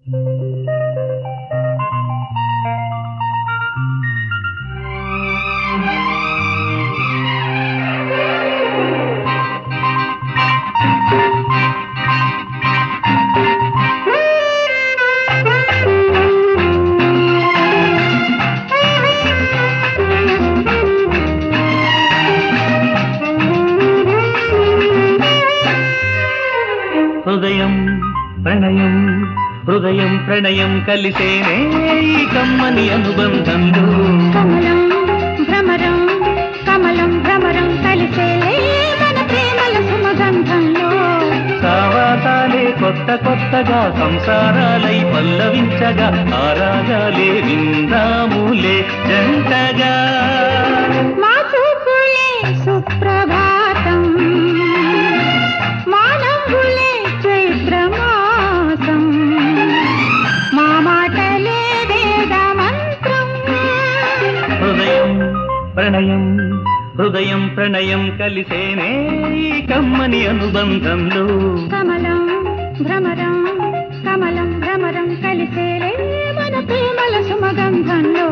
హృదయం ప్రణయం హృదయం ప్రణయం కలిసేనే ఈ కమ్మని అనుబంధంలో కమలం భ్రమరం కమలం భ్రమరం కలిసేలే మన ప్రేమల సుమగంధంలో సావాసాలే కొత్త కొత్తగా సంసారాలై పల్లవించగా ఆరాగాలే విందాములే జంటగా మా చూపులే సుప్రభాతం మానవులే చైత్రమాసం మా మాటలే వేద మంత్రం హృదయం ప్రణయం హృదయం ప్రణయం కలిసేనే ఈ కమ్మని అనుబంధంలో కమలం భ్రమరం కమలం భ్రమరం కలిసేలే మన ప్రేమల సుమగంధంలో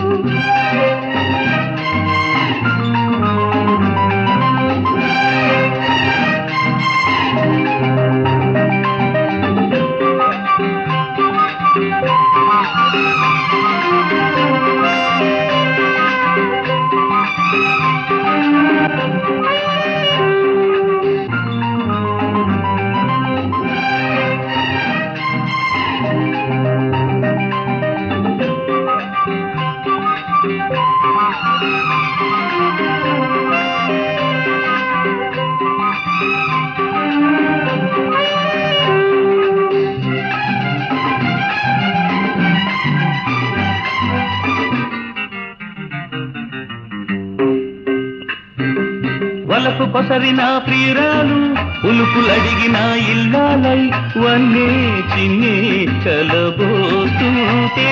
వలపు పొసరిన ప్రియురాలు ఉలుపులడిగిన ఇల్లాలై వన్నే చిన్నే కలబోతుంటే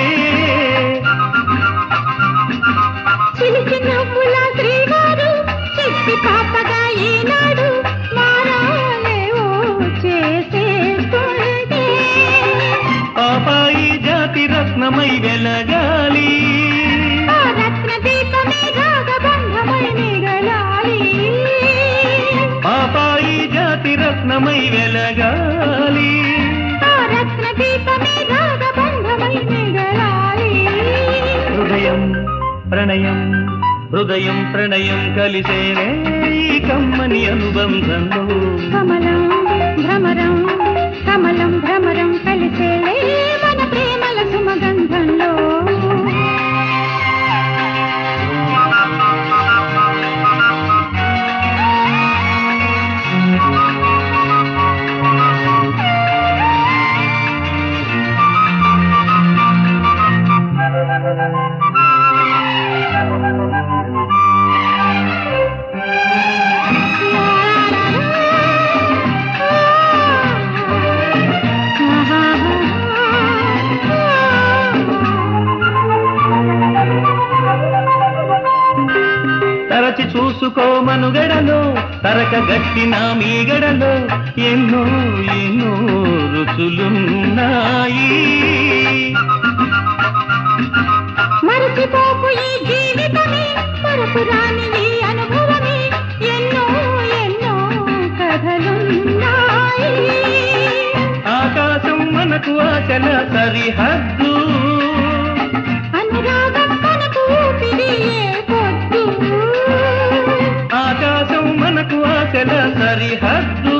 చిలికి నవ్వుల శ్రీవారు చిట్టి పాపగా ఈనాడు మారాలేవో చేసేస్తుంటే పాపాయి జాతి రత్నమై వెలగాలి ఆ రత్న దీపమే రాగబంధమై మిగలాలి పాపాయి జాతి రత్నమై వెలగాలి ఆ రత్న దీపమే రాగబంధమై మిగలాలి హృదయం ప్రణయం హృదయం ప్రణయం కలిసేనే ఈ కమ్మని అనుబంధంలో కమలం భ్రమరం కమలం భ్రమరం కలిసేలే మన ప్రేమల సుమగంధంలో తరచి చూసుకో మనుగడలో తరక గట్టిన మీగడలో ఎన్నో ఎన్నో రుచులున్నాయి మరచిపోకు ఈ జీవితమే మరపురాని ఈ అనుభవమే ఎన్నో ఎన్నో కథలున్నాయి ఆకాశం మనకు ఆచల సరిహద్దు అనురాగం మనకు ఊపిరి ఏ పొద్దు ఆకాశం మనకు ఆచల సరిహద్దు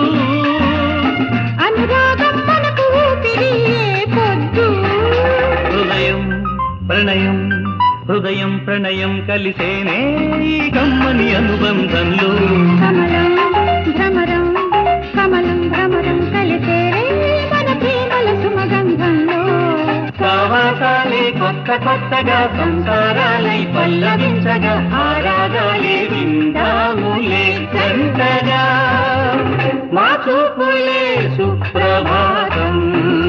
అనురాగం మనకు ఊపిరి ఏ పొద్దు హృదయం ప్రణయం హృదయం ప్రణయం కలిసేనే ఈ కమ్మని అనుబంధంలో కమలం భ్రమరం కమలం భ్రమరం కలిసేరే మన ప్రేమల సుమగంధంలో సావాసాలే కొత్త కొత్తగా సంసారాలై పల్లవించగా ఆరాగాలే విందాములే జంటగా మా చూపులే సుప్రభాతం